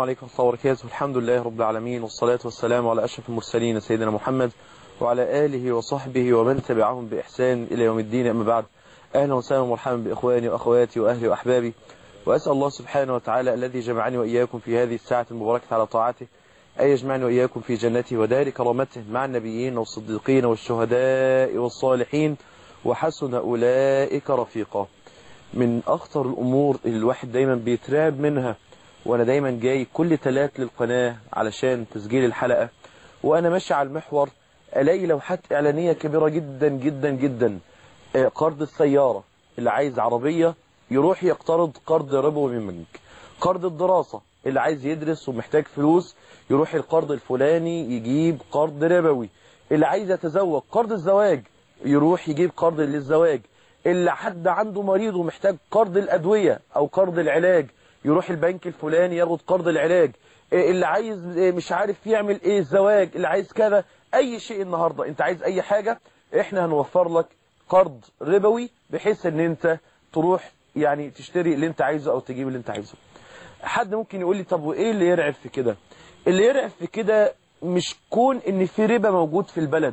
عليكم ورحمة الله وبركاته الحمد لله رب العالمين والصلاة والسلام على أشرف المرسلين سيدنا محمد وعلى آله وصحبه ومن تبعهم بإحسان إلى يوم الدين أما بعد أهلا وسهلا ومرحبا بإخواني وأخواتي وأهلي وأحبابي وأسأل الله سبحانه وتعالى الذي جمعني وإياكم في هذه الساعة المباركة على طاعته أن يجمعني وإياكم في جنته ودار كرامته مع النبيين والصديقين والشهداء والصالحين وحسن أولئك رفيقا من أخطر الأمور اللي الواحد دايما بيترعب منها وأنا دايما جاي كل تلات للقناة علشان تسجيل الحلقة وأنا ماشي على المحور ألاقي لوحات إعلانية كبيرة جدا جدا جدا قرض السيارة اللي عايز عربية يروح يقترض قرض ربوي من بنك قرض الدراسة اللي عايز يدرس ومحتاج فلوس يروح القرض الفلاني يجيب قرض ربوي اللي عايز يتزوج قرض الزواج يروح يجيب قرض للزواج اللي حد عنده مريض ومحتاج قرض الأدوية أو قرض العلاج يروح البنك الفلاني ياخد قرض العلاج اللي عايز مش عارف يعمل ايه الزواج اللي عايز كذا اي شيء النهاردة انت عايز اي حاجة احنا هنوفر لك قرض ربوي بحيث ان انت تروح يعني تشتري اللي انت عايزه او تجيب اللي انت عايزه حد ممكن يقول لي طب وايه اللي يرعب في كده اللي يرعب في كده مش كون ان في ربا موجود في البلد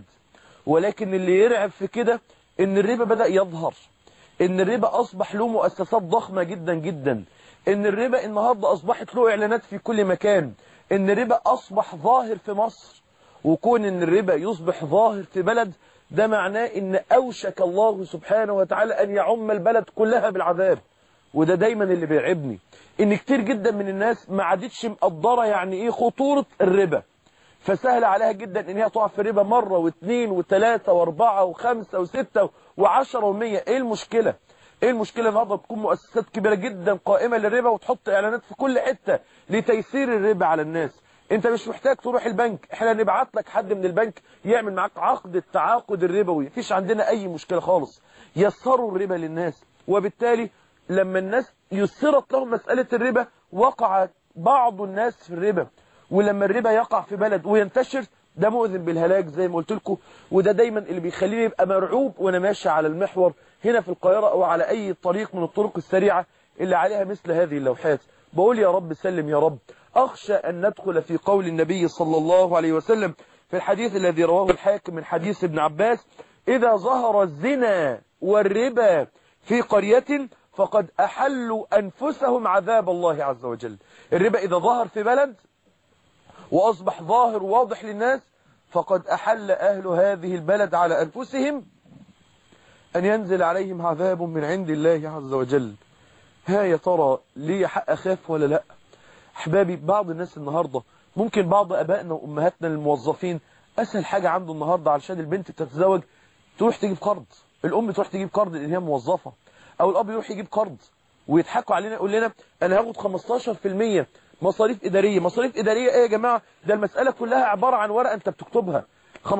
ولكن اللي يرعب في كده ان الربا بدأ يظهر ان الربا اصبح له مؤسسات ضخمة جدا جدا ان الربا النهاردة اصبحت له اعلانات في كل مكان ان الربا اصبح ظاهر في مصر وكون ان الربا يصبح ظاهر في بلد ده معناه ان اوشك الله سبحانه وتعالى ان يعم البلد كلها بالعذاب وده دايما اللي بيرعبني ان كتير جدا من الناس ما عادتش مقدرة يعني ايه خطورة الربا فسهل عليها جدا ان هي تقع في الربا مرة واثنين وثلاثة واربعة وخمسة وستة وعشرة ومية ايه المشكلة ايه المشكلة النهارده تكون مؤسسات كبيرة جدا قائمة للربا وتحط اعلانات في كل حتة لتيسير الربا على الناس انت مش محتاج تروح البنك احنا نبعت لك حد من البنك يعمل معاك عقد التعاقد الربوي مفيش عندنا اي مشكلة خالص يسروا الربا للناس وبالتالي لما الناس يسرت لهم مسألة الربا وقع بعض الناس في الربا ولما الربا يقع في بلد وينتشر ده مؤذن بالهلاك زي ما قلت لكم وده دايما اللي بيخليني يبقى مرعوب وانا ماشي على المحور هنا في القاهرة او على اي طريق من الطرق السريعة اللي عليها مثل هذه اللوحات بقول يا رب سلم يا رب اخشى ان ندخل في قول النبي صلى الله عليه وسلم في الحديث الذي رواه الحاكم من حديث ابن عباس اذا ظهر الزنا والربا في قرية فقد احلوا انفسهم عذاب الله عز وجل الربا اذا ظهر في بلد وأصبح ظاهر واضح للناس فقد أحل أهل هذه البلد على أنفسهم أن ينزل عليهم عذاب من عند الله عز وجل ها يا ترى ليه حق أخاف ولا لا أحبابي بعض الناس النهاردة ممكن بعض أبائنا وأمهاتنا الموظفين أسهل حاجة عنده النهاردة علشان البنت تتزوج تروح تجيب قرض الأم تروح تجيب قرض لأن هي موظفة أو الأب يروح يجيب قرض ويضحكوا علينا يقول لنا أنا هاخد 15% مصاريف إدارية مصاريف إدارية إيه يا جماعة ده المسألة كلها عبارة عن ورقة أنت بتكتبها 15%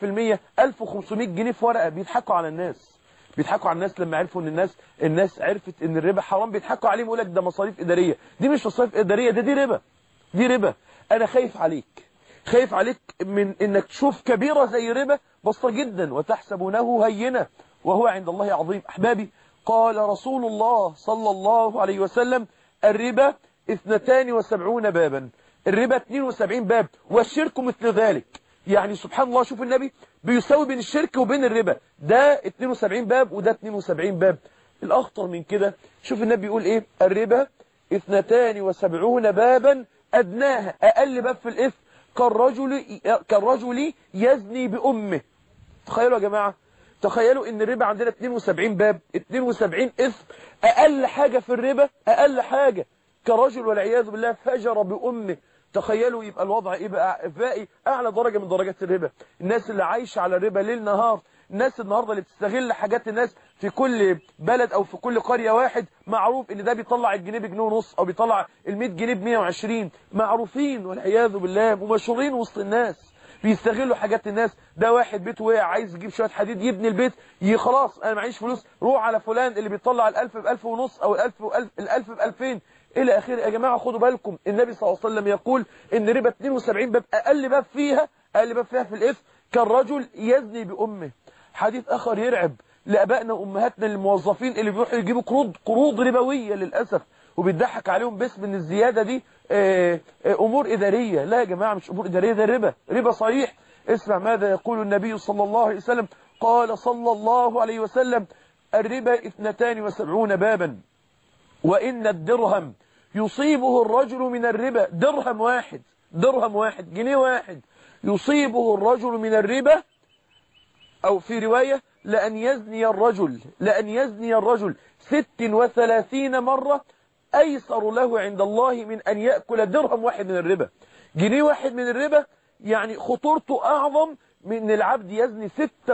1500 جنيه في ورقة بيضحكوا على الناس بيضحكوا على الناس لما عرفوا ان الناس الناس عرفت ان الربا حرام بيضحكوا عليهم يقول لك ده مصاريف إدارية دي مش مصاريف إدارية ده دي ربا دي ربا أنا خايف عليك خايف عليك من انك تشوف كبيرة زي ربا بسيطة جدا وتحسبونه هينة وهو عند الله عظيم أحبابي قال رسول الله صلى الله عليه وسلم الربا اثنتان وسبعون بابا الربا 72 باب والشرك مثل ذلك يعني سبحان الله شوف النبي بيساوي بين الشرك وبين الربا ده 72 باب وده 72 باب الأخطر من كده شوف النبي يقول ايه الربا اثنتان وسبعون بابا أدناها أقل باب في الإثم كالرجل, كالرجل يزني بأمه تخيلوا يا جماعة تخيلوا ان الربا عندنا 72 باب 72 إثم أقل حاجة في الربا أقل حاجة كرجل والعياذ بالله فجر بأمه تخيلوا يبقى الوضع ايه بقى باقي اعلى درجة من درجات الربا الناس اللي عايشة على الربا ليل نهار الناس النهاردة اللي بتستغل حاجات الناس في كل بلد او في كل قرية واحد معروف ان ده بيطلع الجنيه بجنيه ونص او بيطلع ال100 جنيه ب 120 معروفين والعياذ بالله ومشهورين وسط الناس بيستغلوا حاجات الناس ده واحد بيته وقع عايز يجيب شويه حديد يبني البيت خلاص انا معيش فلوس روح على فلان اللي بيطلع ال1000 ب1000 ونص او ال1000 ال1000 ب2000 الى اخره يا جماعه خدوا بالكم النبي صلى الله عليه وسلم يقول ان ربا 72 باب اقل باب فيها اقل باب فيها في الاثم كالرجل يزني بامه حديث اخر يرعب لابائنا وامهاتنا الموظفين اللي بيروحوا يجيبوا قروض قروض ربويه للاسف وبيضحك عليهم باسم ان الزيادة دي آه، آه، امور ادارية لا يا جماعة مش امور ادارية ده ربا ربا صحيح اسمع ماذا يقول النبي صلى الله عليه وسلم قال صلى الله عليه وسلم الربا اثنتان وسبعون بابا وإن الدرهم يصيبه الرجل من الربا درهم واحد درهم واحد جنيه واحد يصيبه الرجل من الربا أو في رواية لأن يزني الرجل لأن يزني الرجل ست وثلاثين مرة أيسر له عند الله من أن يأكل درهم واحد من الربا جنيه واحد من الربا يعني خطورته أعظم من أن العبد يزني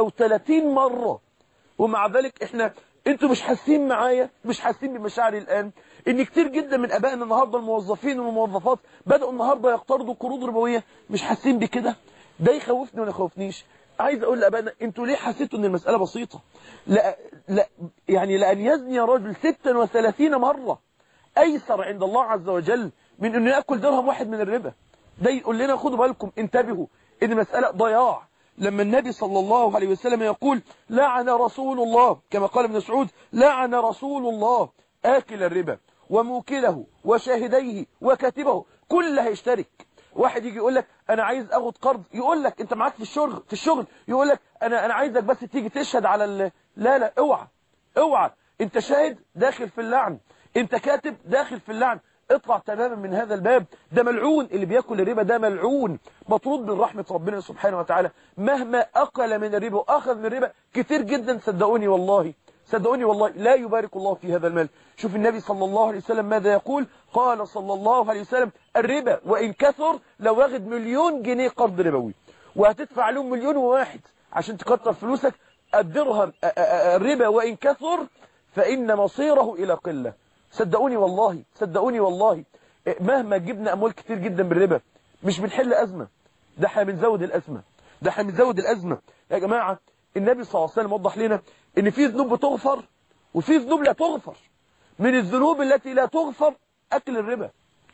36 مرة ومع ذلك احنا انتوا مش حاسين معايا مش حاسين بمشاعري الآن ان كتير جدا من ابائنا النهاردة الموظفين والموظفات بدأوا النهاردة يقترضوا قروض ربوية مش حاسين بكده ده يخوفني ولا يخوفنيش عايز اقول لابائنا انتوا ليه حسيتوا ان المسألة بسيطة لا لا يعني لأن يزني رجل 36 مرة ايسر عند الله عز وجل من انه يأكل درهم واحد من الربا ده يقول لنا خدوا بالكم انتبهوا ان مسألة ضياع لما النبي صلى الله عليه وسلم يقول لعن رسول الله كما قال ابن مسعود لعن رسول الله آكل الربا وموكله وشاهديه وكاتبه كل هيشترك واحد يجي يقول لك انا عايز اخد قرض يقول لك انت معاك في الشغل في الشغل يقول لك انا انا عايزك بس تيجي تشهد على ال... لا لا اوعى اوعى انت شاهد داخل في اللعن انت كاتب داخل في اللعن اطلع تماما من هذا الباب ده ملعون اللي بياكل الربا ده ملعون مطرود من رحمة ربنا سبحانه وتعالى مهما أكل من الربا وأخذ من الربا كتير جدا صدقوني والله صدقوني والله لا يبارك الله في هذا المال شوف النبي صلى الله عليه وسلم ماذا يقول قال صلى الله عليه وسلم الربا وإن كثر لو واخد مليون جنيه قرض ربوي وهتدفع لهم مليون وواحد عشان تكتر فلوسك الدرهم الربا وإن كثر فإن مصيره إلى قلة صدقوني والله صدقوني والله مهما جبنا أموال كتير جدا بالربا مش بنحل أزمة ده احنا بنزود الأزمة ده احنا بنزود الأزمة يا جماعة النبي صلى الله عليه وسلم وضح لنا ان في ذنوب بتغفر وفي ذنوب لا تغفر من الذنوب التي لا تغفر أكل الربا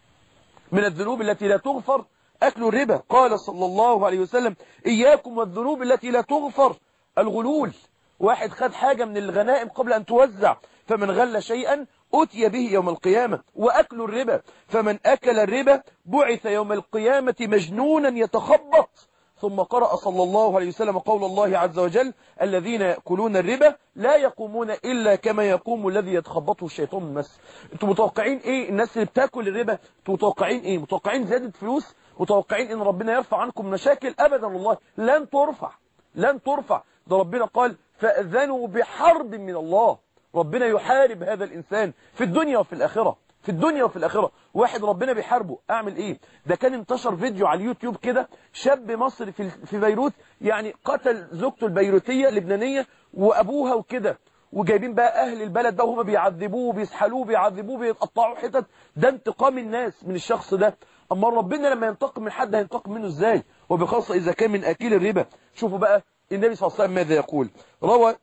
من الذنوب التي لا تغفر أكل الربا قال صلى الله عليه وسلم إياكم والذنوب التي لا تغفر الغلول واحد خد حاجة من الغنائم قبل أن توزع فمن غل شيئا أتي به يوم القيامة وأكل الربا فمن أكل الربا بعث يوم القيامة مجنونا يتخبط ثم قرأ صلى الله عليه وسلم قول الله عز وجل الذين يأكلون الربا لا يقومون إلا كما يقوم الذي يتخبطه الشيطان من المس انتوا متوقعين ايه الناس اللي بتاكل الربا انتوا متوقعين ايه متوقعين زيادة فلوس متوقعين ان ربنا يرفع عنكم مشاكل ابدا والله لن ترفع لن ترفع ده ربنا قال فأذنوا بحرب من الله ربنا يحارب هذا الإنسان في الدنيا وفي الآخرة في الدنيا وفي الآخرة واحد ربنا بيحاربه أعمل إيه ده كان انتشر فيديو على اليوتيوب كده شاب مصري في في بيروت يعني قتل زوجته البيروتية لبنانية وأبوها وكده وجايبين بقى أهل البلد بقى هم بيعذبوه بيسحلوه بيعذبوه بيقطعوا حتت ده انتقام الناس من الشخص ده أما ربنا لما ينتقم من حد هينتقم منه إزاي وبخاصة إذا كان من أكيل الربا شوفوا بقى النبي صلى الله عليه وسلم ماذا يقول روى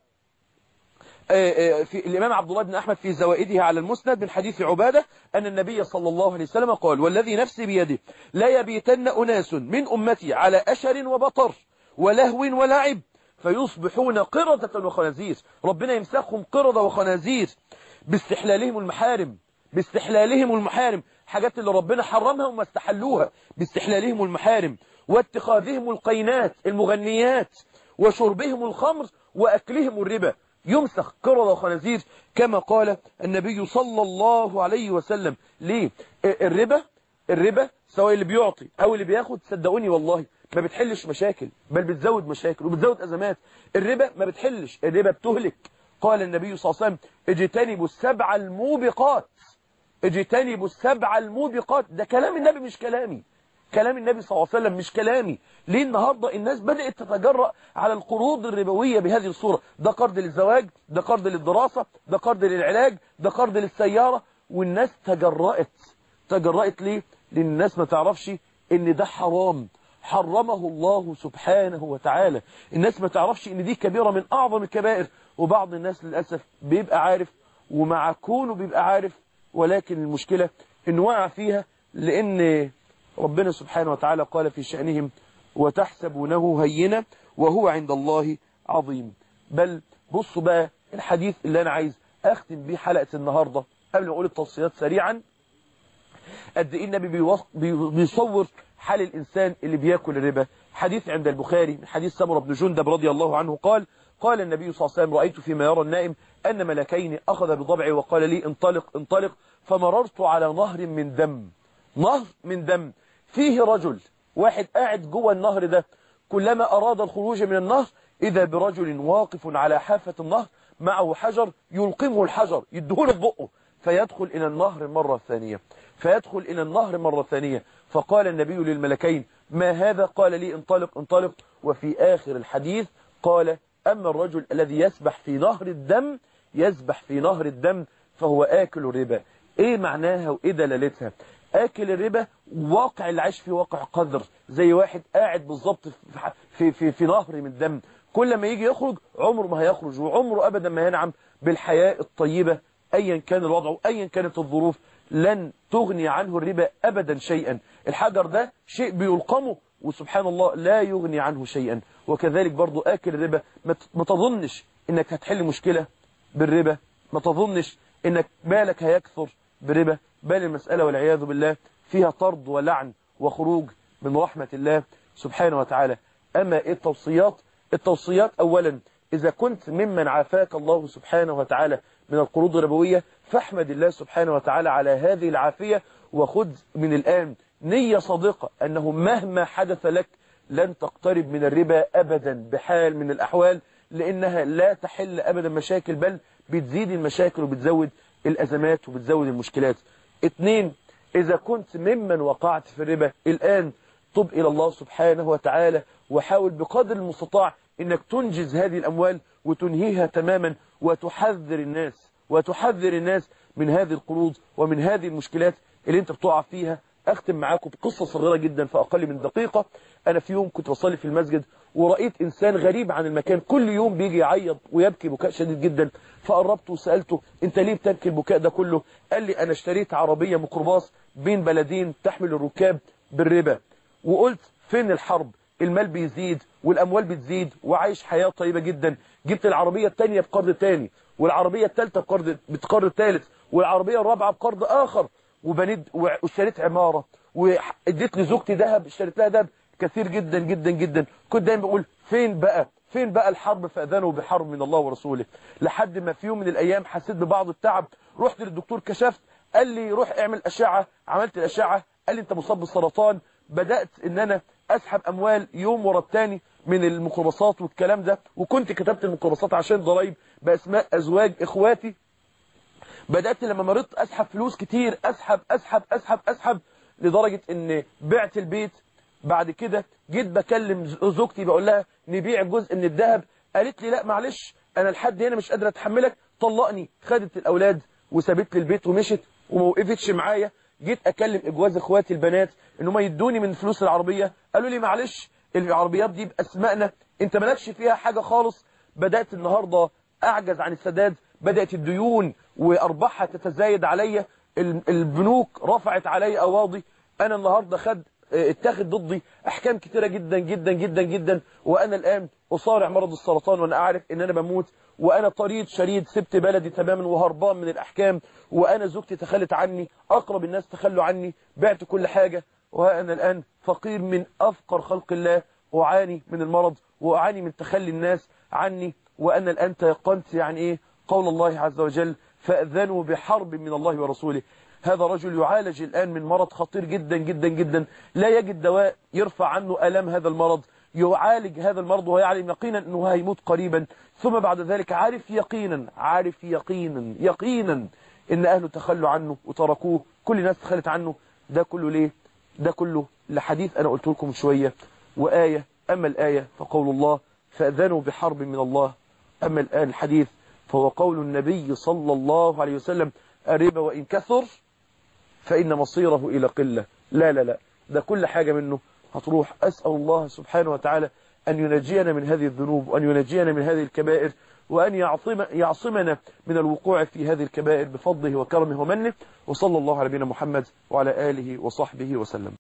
في الإمام عبد الله بن أحمد في زوائده على المسند من حديث عبادة أن النبي صلى الله عليه وسلم قال والذي نفسي بيده لا يبيتن أناس من أمتي على أشر وبطر ولهو ولعب فيصبحون قردة وخنازير ربنا يمسخهم قردة وخنازير باستحلالهم المحارم باستحلالهم المحارم حاجات اللي ربنا حرمها وما استحلوها باستحلالهم المحارم واتخاذهم القينات المغنيات وشربهم الخمر وأكلهم الربا يمسخ قردة وخنازير كما قال النبي صلى الله عليه وسلم ليه الربا الربا سواء اللي بيعطي او اللي بياخد صدقوني والله ما بتحلش مشاكل بل بتزود مشاكل وبتزود ازمات الربا ما بتحلش الربا بتهلك قال النبي صلى الله عليه وسلم اجتنبوا السبع الموبقات اجتنبوا السبع الموبقات ده كلام النبي مش كلامي كلام النبي صلى الله عليه وسلم مش كلامي ليه النهاردة الناس بدأت تتجرأ على القروض الربوية بهذه الصورة ده قرض للزواج ده قرض للدراسة ده قرض للعلاج ده قرض للسيارة والناس تجرأت تجرأت ليه لأن الناس ما تعرفش ان ده حرام حرمه الله سبحانه وتعالى الناس ما تعرفش ان دي كبيرة من اعظم الكبائر وبعض الناس للأسف بيبقى عارف ومع كونه بيبقى عارف ولكن المشكلة انه وقع فيها لان ربنا سبحانه وتعالى قال في شأنهم وتحسبونه هينا وهو عند الله عظيم بل بصوا بقى الحديث اللي أنا عايز أختم بيه حلقة النهاردة قبل ما اقول التوصيات سريعا قد ايه النبي بيوص- بي- بيصور حال الانسان اللي بياكل الربا حديث عند البخاري من حديث سمرة بن جندب رضي الله عنه قال قال النبي صلى الله عليه وسلم رأيت فيما يرى النائم أن ملكين أخذ بضبعي وقال لي انطلق انطلق فمررت على نهر من دم نهر من دم فيه رجل واحد قاعد جوه النهر ده كلما أراد الخروج من النهر إذا برجل واقف على حافة النهر معه حجر يلقمه الحجر يدهونه ببقه فيدخل إلى النهر مرة ثانية فيدخل إلى النهر مرة ثانية فقال النبي للملكين ما هذا قال لي انطلق انطلق وفي آخر الحديث قال أما الرجل الذي يسبح في نهر الدم يسبح في نهر الدم فهو آكل الربا إيه معناها وإيه دلالتها آكل الربا واقع العيش في واقع قذر زي واحد قاعد بالظبط في, في, في, في نهر من دم كل ما يجي يخرج عمره ما هيخرج وعمره أبدا ما ينعم بالحياة الطيبة أيا كان الوضع وأيا كانت الظروف لن تغني عنه الربا أبدا شيئا الحجر ده شيء بيلقمه وسبحان الله لا يغني عنه شيئا وكذلك برضو آكل الربا ما ت- ما تظنش انك هتحل مشكلة بالربا ما تظنش انك بالك هيكثر بالربا بل المسألة والعياذ بالله فيها طرد ولعن وخروج من رحمة الله سبحانه وتعالى أما إيه التوصيات التوصيات أولا إذا كنت ممن عافاك الله سبحانه وتعالى من القروض الربوية فاحمد الله سبحانه وتعالى على هذه العافية وخذ من الآن نية صادقة أنه مهما حدث لك لن تقترب من الربا أبدا بحال من الأحوال لأنها لا تحل أبدا مشاكل بل بتزيد المشاكل وبتزود الأزمات وبتزود المشكلات اتنين إذا كنت ممن وقعت في الربا الآن طب إلى الله سبحانه وتعالى وحاول بقدر المستطاع إنك تنجز هذه الأموال وتنهيها تماما وتحذر الناس وتحذر الناس من هذه القروض ومن هذه المشكلات اللي انت بتقع فيها اختم معاكم بقصة صغيرة جدا في اقل من دقيقة انا في يوم كنت بصلي في المسجد ورأيت انسان غريب عن المكان كل يوم بيجي يعيط ويبكي بكاء شديد جدا فقربته وسألته انت ليه بتبكي البكاء ده كله قال لي انا اشتريت عربية ميكروباص بين بلدين تحمل الركاب بالربا وقلت فين الحرب المال بيزيد والاموال بتزيد وعايش حياة طيبة جدا جبت العربية التانية بقرض تاني والعربية التالتة بقرض بقرض تالت والعربية الرابعة بقرض اخر وبنيت واشتريت عمارة واديت لزوجتي ذهب اشتريت لها ذهب كثير جدا جدا جدا كنت دايما بقول فين بقى فين بقى الحرب فاذنوا بحرب من الله ورسوله لحد ما في يوم من الايام حسيت ببعض التعب رحت للدكتور كشفت قال لي روح اعمل اشعة عملت الاشعة قال لي انت مصاب بالسرطان بدأت ان انا اسحب اموال يوم ورا التاني من الميكروباصات والكلام ده وكنت كتبت الميكروباصات عشان ضرايب باسماء ازواج اخواتي بدأت لما مرضت اسحب فلوس كتير اسحب اسحب اسحب اسحب لدرجة ان بعت البيت بعد كده جيت بكلم زوجتي بقول لها نبيع جزء من الذهب قالت لي لا معلش انا لحد هنا مش قادره اتحملك طلقني خدت الاولاد وسابت لي البيت ومشت وما وقفتش معايا جيت اكلم اجواز اخواتي البنات ان هم يدوني من فلوس العربيه قالوا لي معلش العربيات دي باسمائنا انت مالكش فيها حاجه خالص بدات النهارده اعجز عن السداد بدات الديون وارباحها تتزايد عليا البنوك رفعت علي قواضي انا النهارده خد اتخذ ضدي احكام كتيره جدا جدا جدا جدا وانا الان اصارع مرض السرطان وانا اعرف ان انا بموت وانا طريد شريد سبت بلدي تماما وهربان من الاحكام وانا زوجتي تخلت عني اقرب الناس تخلوا عني بعت كل حاجه وانا الان فقير من افقر خلق الله اعاني من المرض واعاني من تخلي الناس عني وانا الان تيقنت يعني ايه قول الله عز وجل فاذنوا بحرب من الله ورسوله هذا رجل يعالج الآن من مرض خطير جدا جدا جدا لا يجد دواء يرفع عنه ألم هذا المرض يعالج هذا المرض ويعلم يقينا أنه هيموت قريبا ثم بعد ذلك عارف يقينا عارف يقينا يقينا أن أهله تخلوا عنه وتركوه كل الناس تخلت عنه ده كله ليه ده كله لحديث أنا قلت لكم شوية وآية أما الآية فقول الله فأذنوا بحرب من الله أما الآن الحديث فهو قول النبي صلى الله عليه وسلم الربا وإن كثر فإن مصيره إلى قلة لا لا لا ده كل حاجة منه هتروح أسأل الله سبحانه وتعالى أن ينجينا من هذه الذنوب وأن ينجينا من هذه الكبائر وأن يعصم يعصمنا من الوقوع في هذه الكبائر بفضله وكرمه ومنه وصلى الله على نبينا محمد وعلى آله وصحبه وسلم